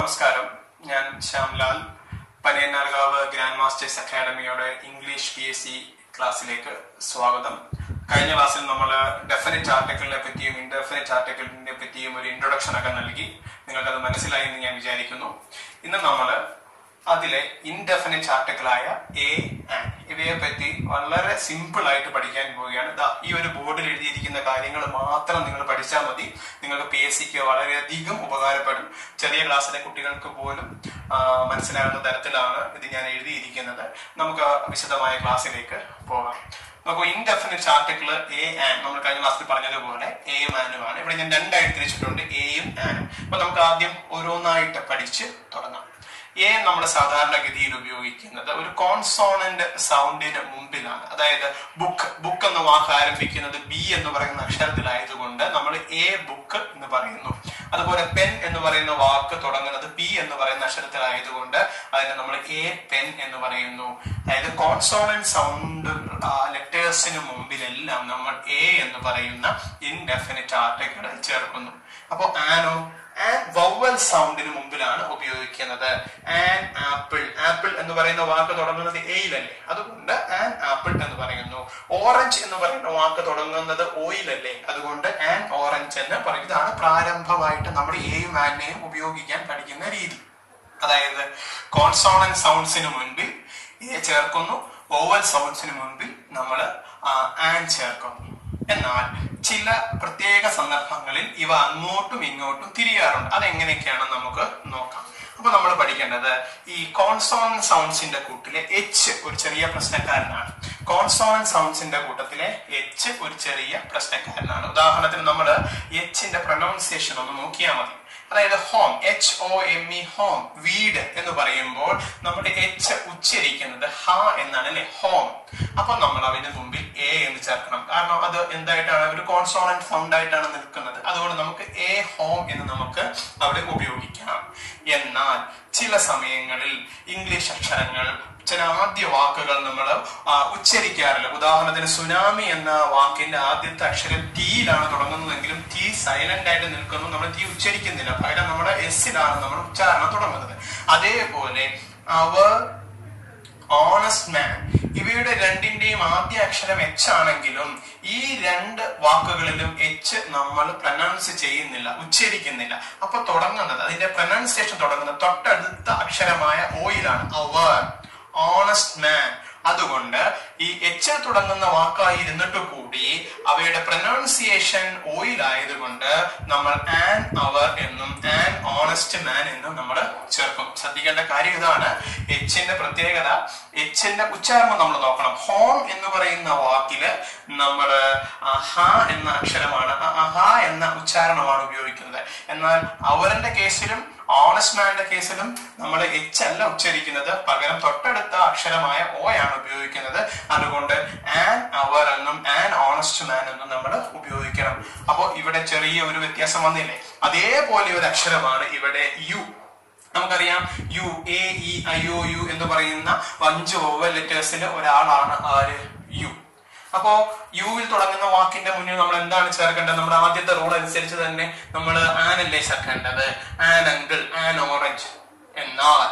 നമസ്കാരം ഞാൻ Shyamlal Panayannarkavu grand masters അക്കാഡമിയുടെ ഇംഗ്ലീഷ് പി എസ് സി ക്ലാസ്സിലേക്ക് സ്വാഗതം കഴിഞ്ഞ ക്ലാസ്സിൽ നമ്മൾ ഡെഫിനറ്റ് ആർട്ടിക്കിളിനെ പറ്റിയും ഇൻഡെഫിനറ്റ് ആർട്ടിക്കിളിനെ പറ്റിയും ഒരു ഇൻട്രൊഡക്ഷൻ ഒക്കെ നൽകി നിങ്ങൾക്കത് മനസ്സിലായി എന്ന് ഞാൻ വിചാരിക്കുന്നു ഇന്ന് നമ്മൾ അതിലെ ഇൻഡെഫിനറ്റ് ആർട്ടിക്കിളായ എ ആൻഡ് ഇവയെ പറ്റി വളരെ സിമ്പിൾ ആയിട്ട് പഠിക്കാൻ പോവുകയാണ് ദാ ഈ ഒരു ബോർഡിൽ എഴുതിയിരിക്കുന്ന കാര്യങ്ങൾ മാത്രം നിങ്ങൾ പഠിച്ചാൽ മതി നിങ്ങൾക്ക് പി എസ് സിക്ക് വളരെയധികം ഉപകാരപ്പെടും ചെറിയ ക്ലാസ്സിലെ കുട്ടികൾക്ക് പോലും ആ, മനസ്സിലാകുന്ന തരത്തിലാണ് ഇത് ഞാൻ എഴുതിയിരിക്കുന്നത് നമുക്ക് വിശദമായ ക്ലാസ്സിലേക്ക് പോകാം നമുക്ക് ഇൻഡെഫിനിറ്റ് ആർട്ടിക്കിൾ എ ആൻ നമ്മൾ കഴിഞ്ഞ ക്ലാസ്സിൽ പറഞ്ഞതുപോലെ എയും ആനുമാണ് ഇവിടെ ഞാൻ രണ്ടായിട്ട് തിരിച്ചിട്ടുണ്ട് എയും ആനും അപ്പൊ നമുക്ക് ആദ്യം ഓരോന്നായിട്ട് പഠിച്ച് തുടങ്ങാം എ നമ്മൾ സാധാരണഗതിയിൽ ഉപയോഗിക്കുന്നത് ഒരു കോൺസോണന്റ് സൗണ്ടിന് മുമ്പിലാണ് അതായത് ബുക്ക് ബുക്ക് എന്ന വാക്ക് ആരംഭിക്കുന്നത് ബി എന്ന് പറയുന്ന അക്ഷരത്തിലായതുകൊണ്ട് നമ്മൾ എ ബുക്ക് എന്ന് പറയുന്നു അതുപോലെ പെൻ എന്ന് പറയുന്ന വാക്ക് തുടങ്ങുന്നത് പി എന്ന് പറയുന്ന അക്ഷരത്തിലായതുകൊണ്ട് അതിനെ നമ്മൾ എ പെൻ എന്ന് പറയുന്നു അതായത് കോൺസോണന്റ് സൗണ്ട് ലെറ്റേഴ്സിന് മുമ്പിലെല്ലാം നമ്മൾ എ എന്ന് പറയുന്ന ഇൻഡെഫിനിറ്റ് ആർട്ടിക്കിൾ ചേർക്കുന്നു അപ്പോ ആനോ ആൻ വവൽ സൗണ്ടിന് മുമ്പിലാണ് ഉപയോഗിക്കുന്നത് ആൻ ആപ്പിൾ ആപ്പിൾ എന്ന് പറയുന്ന വാക്ക് തുടങ്ങുന്നത് എയിലല്ലേ അതുകൊണ്ട് ആൻ ആപ്പിൾ എന്ന് പറയുന്നു ഓറഞ്ച് എന്ന് പറയുന്ന വാക്ക് തുടങ്ങുന്നത് ഓയിലല്ലേ അതുകൊണ്ട് ആൻ ഓറഞ്ച് എന്ന് പറയും ഇതാണ് പ്രാരംഭമായിട്ട് നമ്മൾ എയും ആനെയും ഉപയോഗിക്കാൻ പഠിക്കുന്ന രീതി അതായത് കോൺസോണന്റ് സൗണ്ട്സിന് മുൻപിൽ എ ചേർക്കുന്നു ഓവൽ സൗണ്ട്സിന് മുൻപിൽ നമ്മൾ ആൻ ചേർക്കുന്നു എന്നാൽ ചില പ്രത്യേക സന്ദർഭങ്ങളിൽ ഇവ അങ്ങോട്ടും ഇങ്ങോട്ടും തിരിയാറുണ്ട് അതെങ്ങനെയൊക്കെയാണെന്ന് നമുക്ക് നോക്കാം അപ്പൊ നമ്മൾ പഠിക്കേണ്ടത് ഈ കോൺസോണന്റ് സൗണ്ട്സിന്റെ കൂട്ടിലെ എച്ച് ഒരു ചെറിയ പ്രശ്നക്കാരനാണ് കോൺസോണന്റ് സൗണ്ട്സിന്റെ കൂട്ടത്തിലെ എച്ച് ഒരു ചെറിയ പ്രശ്നക്കാരനാണ് ഉദാഹരണത്തിന് നമ്മൾ എച്ചിന്റെ പ്രൊനൗൺസിയേഷൻ ഒന്ന് നോക്കിയാൽ മതി അതായത് home H O M E home വീട് എന്ന് പറയുമ്പോൾ നമ്മുടെ എച്ച് ഉച്ചരിക്കുന്നത് ഹ എന്നാണ് അല്ലെ ഹോം അപ്പൊ നമ്മൾ അതിന് മുമ്പിൽ എ എന്ന് ചേർക്കണം കാരണം അത് എന്തായിട്ടാണ് ഒരു കോൺസോണന്റ് സൗണ്ട് ആയിട്ടാണ് നിൽക്കുന്നത് അതുകൊണ്ട് നമുക്ക് എ ഹോം എന്ന് നമുക്ക് അവിടെ ഉപയോഗിക്കാം എന്നാൽ ചില സമയങ്ങളിൽ ഇംഗ്ലീഷ് അക്ഷരങ്ങൾ ചില ആദ്യ വാക്കുകൾ നമ്മൾ ഉച്ചരിക്കാറില്ല ഉദാഹരണത്തിന് സുനാമി എന്ന വാക്കിന്റെ ആദ്യത്തെ അക്ഷരം ടീയിലാണ് തുടങ്ങുന്നതെങ്കിലും ടീ സൈലന്റ് ആയിട്ട് നിൽക്കുന്നു നമ്മൾ ടീ ഉച്ചരിക്കുന്നില്ല പകരം നമ്മുടെ എസ്സിലാണ് നമ്മൾ ഉച്ചാരണം തുടങ്ങുന്നത് അതേപോലെ അവർ ഓണസ്റ്റ് മാൻ ഇവയുടെ രണ്ടിന്റെയും ആദ്യ അക്ഷരം എച്ച് ആണെങ്കിലും ഈ രണ്ട് വാക്കുകളിലും എച്ച് നമ്മൾ പ്രനൗൺസ് ചെയ്യുന്നില്ല ഉച്ചരിക്കുന്നില്ല അപ്പൊ തുടങ്ങുന്നത് അതിന്റെ പ്രനൗൺസിയേഷൻ തുടങ്ങുന്നത് തൊട്ടടുത്ത അക്ഷരമായ ഓയിലാണ് അവർ ഓണസ്റ്റ് മാൻ അതുകൊണ്ട് ഈ എച്ചിൽ തുടങ്ങുന്ന വാക്കായിരുന്നിട്ട് കൂടി അവയുടെ പ്രൊനൗൺസിയേഷൻ ഓയിൽ ആയതുകൊണ്ട് നമ്മൾ ആൻ അവർ എന്നും ആൻ ഓണസ്റ്റ് മാൻ എന്നും നമ്മൾ ചേർക്കും ശ്രദ്ധിക്കേണ്ട കാര്യം ഇതാണ് എച്ചിന്റെ പ്രത്യേകത എച്ചിന്റെ ഉച്ചാരണം നമ്മൾ നോക്കണം ഹോം എന്ന് പറയുന്ന വാക്കില് നമ്മൾ ഹ എന്ന അക്ഷരമാണ് ആ, ആ, ഹ എന്ന ഉച്ചാരണമാണ് ഉപയോഗിക്കുന്നത് എന്നാൽ അവരുടെ കേസിലും ഓണസ്റ്റ് മാന്റെ കേസിലും നമ്മൾ എച്ച് അല്ല ഉച്ചരിക്കുന്നത് പകരം തൊട്ടടുത്ത അക്ഷരമായ ഓ ആണ് ഉപയോഗിക്കുന്നത് അതുകൊണ്ട് ആൻ അവർ എന്നും ആൻ ഓണസ്റ്റ് മാൻ എന്നും നമ്മൾ ഉപയോഗിക്കണം അപ്പോൾ ഇവിടെ ചെറിയ ഒരു വ്യത്യാസം വന്നില്ലേ അതേപോലെ ഒരു അക്ഷരമാണ് ഇവിടെ യു നമുക്കറിയാം U A E I O U എന്ന് പറയുന്ന അഞ്ച് ഓവൽ ലെറ്റേഴ്സിലെ ഒരാളാണ് ആര് യു അപ്പോ യുവിൽ തുടങ്ങുന്ന വാക്കിന്റെ മുന്നിൽ നമ്മൾ എന്താണ് ചേർക്കേണ്ടത് നമ്മുടെ ആദ്യത്തെ റൂൾ അനുസരിച്ച് തന്നെ നമ്മൾ ആനല്ലേ ചേർക്കേണ്ടത് ആൻ അങ്കിൾ ആൻ ഓറഞ്ച് എന്നാൽ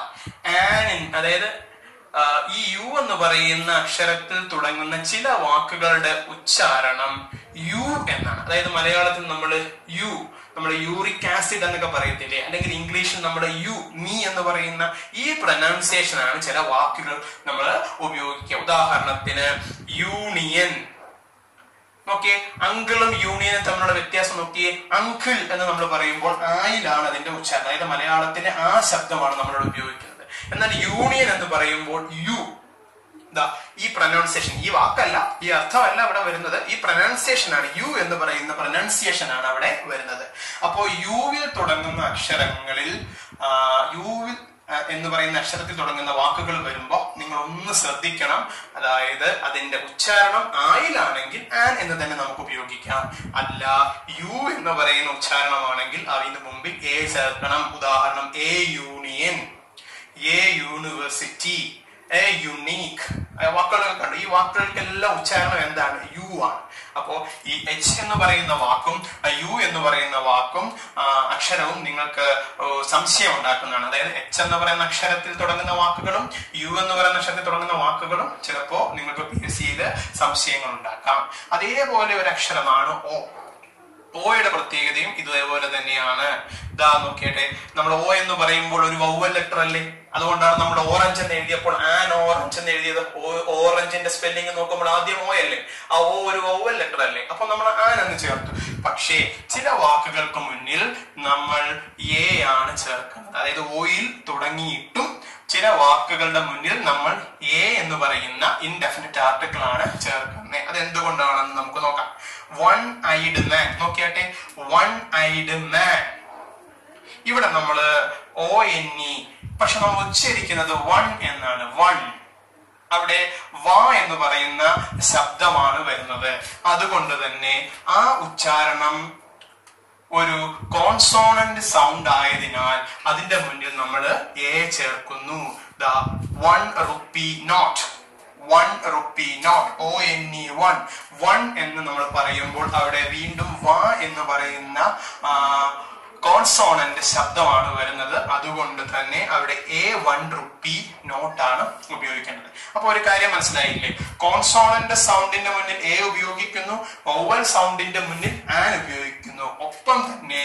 ആൻ അതായത് ആ, ഈ യു എന്ന് പറയുന്ന അക്ഷരത്തിൽ തുടങ്ങുന്ന ചില വാക്കുകളുടെ ഉച്ചാരണം യു എന്നാണ് അതായത് മലയാളത്തിൽ നമ്മൾ യു നമ്മൾ യൂറിക് ആസിഡ് എന്നൊക്കെ പറയത്തില്ലേ അല്ലെങ്കിൽ ഇംഗ്ലീഷിൽ നമ്മൾ യു നീ എന്ന് പറയുന്ന ഈ പ്രൊനൗൺസിയേഷൻ ആണ് ചില വാക്കുകൾ നമ്മൾ ഉപയോഗിക്കുക ഉദാഹരണത്തിന് യൂണിയൻ നോക്കിയേ അങ്കിളും യൂണിയനും തമ്മിലുള്ള വ്യത്യാസം നോക്കിയേ അങ്കിൾ എന്ന് നമ്മൾ പറയുമ്പോൾ ആയിലാണ് അതിന്റെ ഉച്ചാരണം അതായത് മലയാളത്തിന്റെ ആ ശബ്ദമാണ് നമ്മൾ ഉപയോഗിക്കുന്നത് എന്നാൽ യൂണിയൻ എന്ന് പറയുമ്പോൾ യു ദാ ഈ പ്രൊനൗൺസിയേഷൻ ഈ വാക്കല്ല ഈ അർത്ഥമല്ല അവിടെ വരുന്നത് ഈ പ്രൊനൗൺസിയേഷൻ ആണ് യു എന്ന് പറയുന്ന പ്രൊനൗൺസിയേഷൻ ആണ് അവിടെ വരുന്നത് അപ്പോ യുവിൽ തുടങ്ങുന്ന അക്ഷരങ്ങളിൽ ആ, യുവിൽ ആ, എന്ന് പറയുന്ന അക്ഷരത്തിൽ തുടങ്ങുന്ന വാക്കുകൾ വരുമ്പോൾ നിങ്ങൾ ഒന്ന് ശ്രദ്ധിക്കണം അതായത് അതിന്റെ ഉച്ചാരണം ആയിലാണെങ്കിൽ ആൻ എന്ന് തന്നെ നമുക്ക് ഉപയോഗിക്കാം അല്ല യു എന്ന് പറയുന്ന ഉച്ചാരണമാണെങ്കിൽ അതിന് മുമ്പിൽ എ ചേർക്കണം ഉദാഹരണം a union a university a unique വാക്കുകളൊക്കെ കണ്ടു ഈ വാക്കുകൾക്കെല്ലാം ഉച്ചാരണം എന്താണ് യു ആണ് അപ്പോ ഈ എച്ച് എന്ന് പറയുന്ന വാക്കും യു എന്ന് പറയുന്ന വാക്കും ആ, അക്ഷരവും നിങ്ങൾക്ക് ഓ, സംശയം ഉണ്ടാക്കുന്നതാണ് അതായത് എച്ച് എന്ന് പറയുന്ന അക്ഷരത്തിൽ തുടങ്ങുന്ന വാക്കുകളും യു എന്ന് പറയുന്ന അക്ഷരത്തിൽ തുടങ്ങുന്ന വാക്കുകളും ചിലപ്പോ നിങ്ങൾക്ക് പി എസ് സിയിൽ സംശയങ്ങൾ ഉണ്ടാക്കാം അതേപോലെ ഒരു അക്ഷരമാണ് ഓ ഓയുടെ പ്രത്യേകതയും ഇതേപോലെ തന്നെയാണ് ഇതാ നോക്കിയട്ടെ നമ്മൾ ഓ എന്ന് പറയുമ്പോൾ ഒരു വൗവൽ ലെറ്റർ അല്ലേ അതുകൊണ്ടാണ് നമ്മൾ ഓറഞ്ച് എന്ന് എഴുതിയപ്പോൾ ആൻ ഓറഞ്ച് എന്ന് എഴുതിയത് ഓ- ഓറഞ്ചിന്റെ സ്പെല്ലിംഗ് നോക്കുമ്പോൾ ആദ്യം ഓ അല്ലേ ആ ഓ ഒരു വൗവൽ ലെറ്റർ അല്ലേ അപ്പൊ നമ്മൾ ആൻ എന്ന് ചേർത്തു പക്ഷേ ചില വാക്കുകൾക്ക് മുന്നിൽ നമ്മൾ എ ആണ് ചേർക്കുന്നത് അതായത് ഓയിൽ തുടങ്ങിയിട്ടും ചില വാക്കുകളുടെ മുന്നിൽ നമ്മൾ എ എന്ന് പറയുന്ന ഇൻഡെഫിനിറ്റ് ആർട്ടിക്കിൾ ആണ് ചേർക്കുന്നത് അത് എന്തുകൊണ്ടാണെന്ന് നമുക്ക് നോക്കാം വൺ ഐഡ് മാൻ നോക്കിയാട്ടെ വൺ ഐഡ് മാൻ ഇവിടെ നമ്മള് ഓ എൻ ഇ പക്ഷെ നമ്മൾ ഉച്ചരിക്കുന്നത് വൺ എന്നാണ് വൺ അവിടെ വ എന്ന് പറയുന്ന ശബ്ദമാണ് വരുന്നത് അതുകൊണ്ട് തന്നെ ആ ഉച്ചാരണം ഒരു കോൺസോണന്റ് സൗണ്ട് ആയതിനാൽ അതിന്റെ മുന്നിൽ നമ്മൾ എ ചേർക്കുന്നു the one rupee note one rupee note O N E one one എന്ന് നമ്മൾ പറയുമ്പോൾ അവിടെ വീണ്ടും വ എന്ന് പറയുന്ന കോൺസോണന്റ് ശബ്ദമാണ് വരുന്നത് അതുകൊണ്ട് തന്നെ അവിടെ എ വൺ റുപ്പി നോട്ടാണ് ഉപയോഗിക്കേണ്ടത് അപ്പൊ ഒരു കാര്യം മനസ്സിലായില്ലേ കോൺസോണന്റ് സൗണ്ടിന്റെ മുന്നിൽ എ ഉപയോഗിക്കുന്നു വൗവൽ സൗണ്ടിന്റെ മുന്നിൽ ആൻ ഉപയോഗിക്കുന്നു ഒപ്പം തന്നെ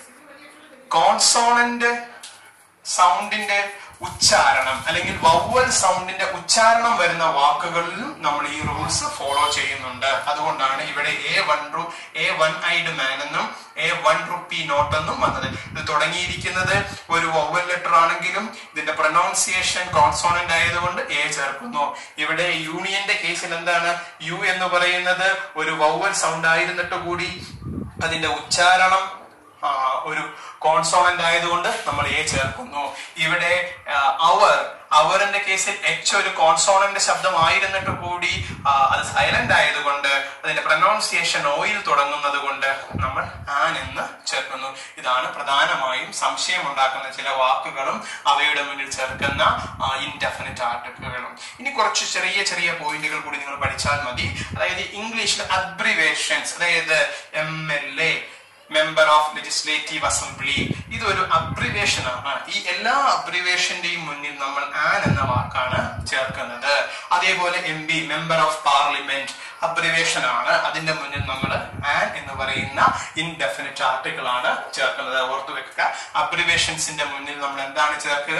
കോൺസോണന്റ് സൗണ്ടിന്റെ ഉച്ചാരണം അല്ലെങ്കിൽ വവ്വൽ സൗണ്ടിന്റെ ഉച്ചാരണം വരുന്ന വാക്കുകളിലും നമ്മൾ ഈ റൂൾസ് ഫോളോ ചെയ്യുന്നുണ്ട് അതുകൊണ്ടാണ് ഇവിടെ എ വൺ റു എ വൺ ഐഡ് മാൻ എന്നും എ വൺ റുപ്പി നോട്ട് എന്നും വന്നത് ഇത് തുടങ്ങിയിരിക്കുന്നത് ഒരു വവ്വൽ ലെറ്റർ ആണെങ്കിലും ഇതിന്റെ പ്രൊനൗൺസിയേഷൻ കോൺസോണന്റ് ആയതുകൊണ്ട് എ ചേർക്കുന്നു ഇവിടെ യൂണിയന്റെ കേസിൽ എന്താണ് യു എന്ന് പറയുന്നത് ഒരു വവ്വൽ സൗണ്ട് ആയിരുന്നിട്ട് കൂടി അതിന്റെ ഉച്ചാരണം ആ, ഒരു കോൺസോണന്റ് ആയതുകൊണ്ട് നമ്മൾ എ ചേർക്കുന്നു ഇവിടെ അവർ അവറിന്റെ കേസിൽ എച്ച് ഒരു കോൺസോണന്റ് ശബ്ദമായിരുന്നിട്ട് കൂടി ആ, അത് സൈലന്റ് ആയതുകൊണ്ട് അതിന്റെ പ്രൊനൗൺസിയേഷൻ ഓയിൽ തുടങ്ങുന്നത് കൊണ്ട് നമ്മൾ ആൻ എന്ന് ചേർക്കുന്നു ഇതാണ് പ്രധാനമായും സംശയം ഉണ്ടാക്കുന്ന ചില വാക്കുകളും അവയുടെ മുന്നിൽ ചേർക്കുന്ന ഇൻഡെഫിനിറ്റ് ആർട്ടിക്കിളുകളും ഇനി കുറച്ച് ചെറിയ ചെറിയ പോയിന്റുകൾ കൂടി നിങ്ങൾ പഠിച്ചാൽ മതി അതായത് ഇംഗ്ലീഷിൽ അബ്രിവേഷൻസ് അതായത് M L A member of legislative assembly ഇതൊരു അബ്രിവേഷൻ ആണ് ഈ എല്ലാ അബ്രിവേഷന്റെയും മുന്നിൽ നമ്മൾ ആൻ എന്ന വാക്കാണ് ചേർക്കുന്നത് അതേപോലെ M P member of parliament abbreviation ആണ് അതിന്റെ മുന്നിൽ നമ്മൾ ആൻ എന്ന് പറയുന്ന ഇൻഡെഫിനിറ്റ് ആർട്ടിക്കിൾ ആണ് ചേർക്കുന്നത് ഓർത്തു വെക്കുക അബ്രിവേഷൻസിന്റെ മുന്നിൽ നമ്മൾ എന്താണ് ചേർക്കുക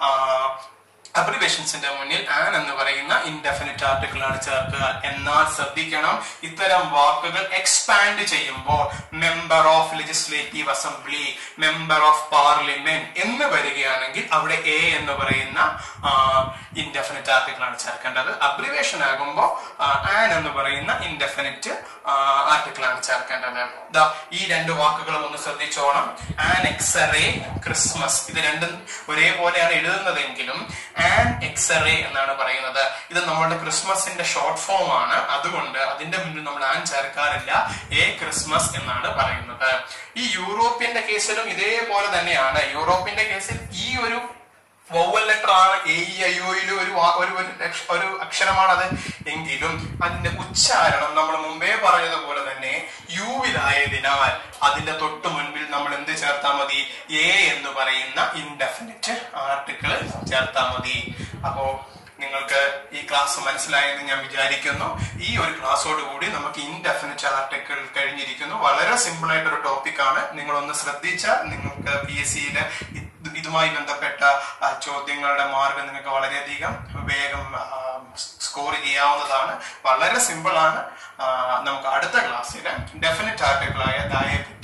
അബ്രിവേഷൻസിന്റെ മുന്നിൽ ആൻ എന്ന് പറയുന്ന ഇൻഡെഫിനിറ്റ് ആർട്ടിക്കിൾ ആണ് ചേർക്കുക എന്നാൽ ശ്രദ്ധിക്കണം ഇത്തരം വാക്കുകൾ എക്സ്പാൻഡ് ചെയ്യുമ്പോൾ member of legislative assembly member of parliament എന്ന് വരികയാണെങ്കിൽ അവിടെ എ എന്ന് പറയുന്ന ഇൻഡെഫിനിറ്റ് ആർട്ടിക്കിൾ ആണ് ചേർക്കേണ്ടത് അബ്രിവേഷൻ ആകുമ്പോൾ ആൻ എന്ന് പറയുന്ന ഇൻഡെഫിനിറ്റ് ആർട്ടിക്കിൾ ആണ് ചേർക്കേണ്ടത് ദാ ഈ രണ്ട് വാക്കുകളും ഒന്ന് ശ്രദ്ധിച്ചോണം ആൻ എക്സറേ ക്രിസ്മസ് ഇത് രണ്ടും ഒരേപോലെയാണ് എഴുതുന്നതെങ്കിലും ആൻ എക്സറേ എന്നാണ് പറയുന്നത് ഇത് നമ്മളുടെ ക്രിസ്മസിന്റെ ഷോർട്ട് ഫോം ആണ് അതുകൊണ്ട് അതിന്റെ മുന്നിൽ നമ്മൾ ആൻ ചേർക്കാറില്ല എ ക്രിസ്മസ് എന്നാണ് പറയുന്നത് ഈ യൂറോപ്യന്റെ കേസിലും ഇതേപോലെ തന്നെയാണ് യൂറോപ്യന്റെ കേസിൽ ഈ ഒരു വൗവൽ ലെറ്റർ ആണ് എ ഇ ഐ ഒയിലും ഒരു വാ- ഒരു ഒരു അക്ഷ- ഒരു അക്ഷരമാണത് എങ്കിലും അതിന്റെ ഉച്ചാരണം നമ്മൾ മുമ്പേ പറഞ്ഞതുപോലെ തന്നെ യുവിലായതിനാൽ അതിന്റെ തൊട്ട് മുൻപിൽ നമ്മൾ എന്ത് ചേർത്താൽ മതി എ എന്ന് പറയുന്ന ഇൻഡെഫിനിറ്റ് ആർട്ടിക്കിൾ ചേർത്താൽ മതി അപ്പോ നിങ്ങൾക്ക് ഈ ക്ലാസ് മനസ്സിലായെന്ന് ഞാൻ വിചാരിക്കുന്നു ഈ ഒരു ക്ലാസ്സോട് കൂടി നമുക്ക് ഇൻഡെഫിനിറ്റ് ആർട്ടിക്കിൾ കഴിഞ്ഞിരിക്കുന്നു വളരെ സിമ്പിൾ ആയിട്ടൊരു ടോപ്പിക്കാണ് നിങ്ങളൊന്ന് ശ്രദ്ധിച്ചാൽ നിങ്ങൾക്ക് പി എസ് സിയിലെ ഇതുമായി ബന്ധപ്പെട്ട ആ, ചോദ്യങ്ങളുടെ മാർഗം നിങ്ങൾക്ക് വളരെയധികം വേഗം സ്കോർ ചെയ്യാവുന്നതാണ് വളരെ സിമ്പിൾ ആണ് ആ, നമുക്ക് അടുത്ത ക്ലാസ്സിൽ ഡെഫിനറ്റ് ആർട്ടിക്കിളായ ദായെ